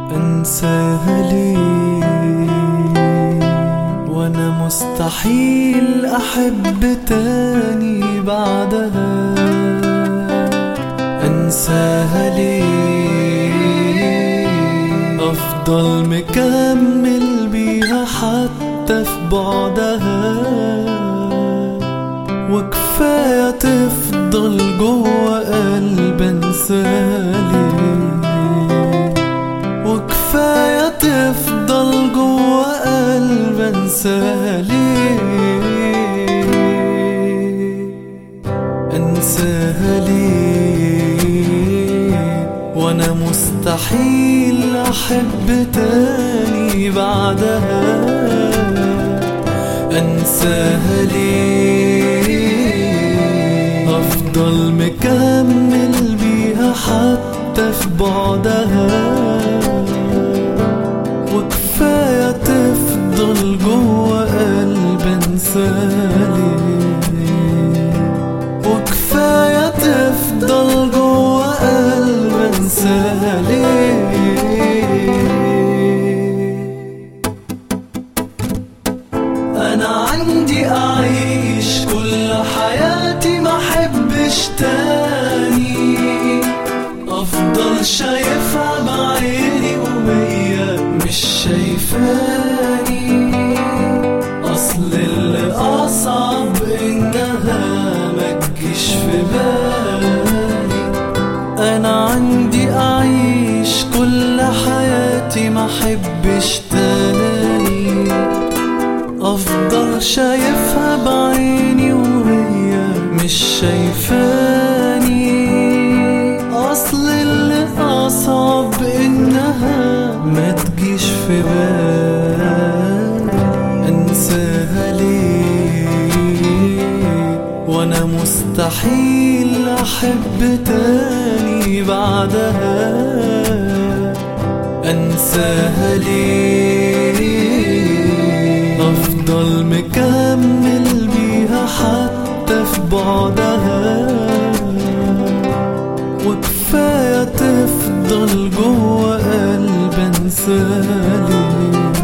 انساها ليه وانا مستحيل احب تاني بعدها انساها ليه افضل مكمل بيها حتى في بعدها وكفاية تفضل جوا قلب انسالي وكفاية تفضل جوا قلب انسالي انساها ليه وانا مستحيل احب تاني بعدها انساها ليه افضل مكمل بيها حتى في بعدها وكفاية تفضل جوا قلب انسالي وكفاية تفضل جوا قلب انسالي انا عندي اعيش كل حياتي ما احبش تاني افضل شايفها بعيني وهي مش شايفاني اصل اللي اصعب انها ما تجيش في بالي انا عندي اعيش كل حياتي ما احبش تاني افضل شايفها بعيني وهي مش شايفاني اصل اللي اصعب انها ما تجيش في بالي انساها ليه وانا مستحيل احب تاني بعدها انساها ليه افضل مكمل بيها حتى في بعدها وكفاية تفضل جوا قلب انسالي